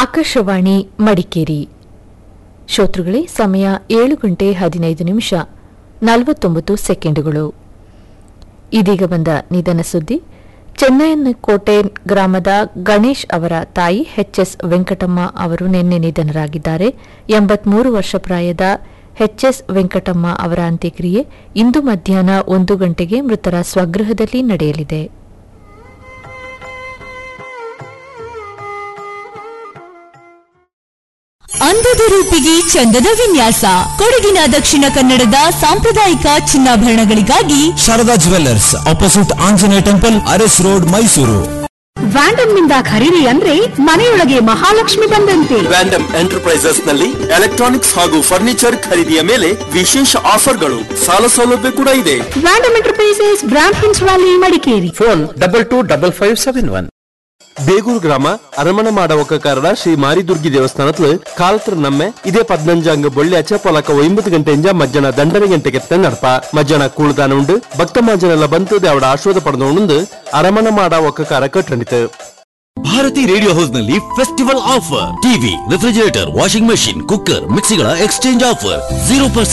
ಆಕಾಶವಾಣಿ ಮಡಿಕೇರಿ ಶ್ರೋತೃಗಳೇ ಸಮಯ ಏಳು ಗಂಟೆ ಹದಿನೈದು ನಿಮಿಷ ನಲವತ್ತೊಂಬತ್ತು ಸೆಕೆಂಡುಗಳು ಇದೀಗ ಬಂದ ನಿಧನ ಸುದ್ದಿ ಚೆನ್ನೈನ ಕೋಟೆ ಗ್ರಾಮದ ಗಣೇಶ್ ಅವರ ತಾಯಿ ಎಚ್ಎಸ್ ವೆಂಕಟಮ್ಮ ಅವರು ನಿನ್ನೆ ನಿಧನರಾಗಿದ್ದಾರೆ ಎಂಬತ್ಮೂರು ವರ್ಷ ಪ್ರಾಯದ ಎಚ್ಎಸ್ ವೆಂಕಟಮ್ಮ ಅವರ ಅಂತ್ಯಕ್ರಿಯೆ ಇಂದು ಮಧ್ಯಾಹ್ನ ಒಂದು ಗಂಟೆಗೆ ಮೃತರ ಸ್ವಗೃಹದಲ್ಲಿ ನಡೆಯಲಿದೆ ಅಂದದ ರೂಪಿಗೆ ಚಂದದ ವಿನ್ಯಾಸ ಕೊಡಗಿನ ದಕ್ಷಿಣ ಕನ್ನಡದ ಸಾಂಪ್ರದಾಯಿಕ ಚಿನ್ನಾಭರಣಗಳಿಗಾಗಿ Sharada jewellers opposite Anjaneya temple Aras road Mysuru ವ್ಯಾಂಡಮ್ ನಿಂದ ಖರೀದಿ ಅಂದ್ರೆ ಮನೆಯೊಳಗೆ ಮಹಾಲಕ್ಷ್ಮಿ ಬಂದಂತೆ ವ್ಯಾಂಡಮ್ ಎಂಟರ್ಪ್ರೈಸಸ್ ನಲ್ಲಿ ಎಲೆಕ್ಟ್ರಾನಿಕ್ಸ್ ಹಾಗೂ ಫರ್ನಿಚರ್ ಖರೀದಿಯ ಮೇಲೆ ವಿಶೇಷ ಆಫರ್ಗಳು ಸಾಲ ಸೌಲಭ್ಯ ಕೂಡ ಇದೆ ವ್ಯಾಂಡಮ್ ಎಂಟರ್ಪ್ರೈಸಸ್ ಬ್ರಾಂಡ್ ಹಿನ್ಸ್ valley Madikeri phone double two double five seven one Begur ಗ್ರಾಮ ಅರಮಣ ಮಾಡ ಒಕ್ಕಕಾರರ ಶ್ರೀ ಮಾರಿದುರ್ಗಿ ದೇವಸ್ಥಾನത്തിൽ ಕಾಲತ್ರ ನಮ್ಮೆ ಇದೇ ಪದ್ನಂಜಾಂಗ ಬೊಳ್ಳ್ಯಾಚ ಪೊಲಕ ಒಂಬತ್ತು ಗಂಟೆಯಿಂದ ಮಧ್ಯಾಹ್ನ ದಂಡನೆ ಗಂಟೆಗೆ ನಡಪ ಮಧ್ಯಾಹ್ನ ಕೂಳುದಾನ ಉಂಡು ಭಕ್ತ ಮಾಜನೆಲ್ಲ ಬಂತು ಅವಡ ಆಶ್ವಾದ ಪಡೆದು ಅರಮಣ ಮಾಡ ಒಕ್ಕಕಾರ ಕಟ್ಟಣಿತು ಭಾರತಿ ರೇಡಿಯೋ ಹೌಸ್ ನಲ್ಲಿ festival offer TV refrigerator washing machine cooker ಮಿಕ್ಸಿಗಳ ಎಕ್ಸ್ಚೇಂಜ್ ಆಫರ್ ಜೀರೋ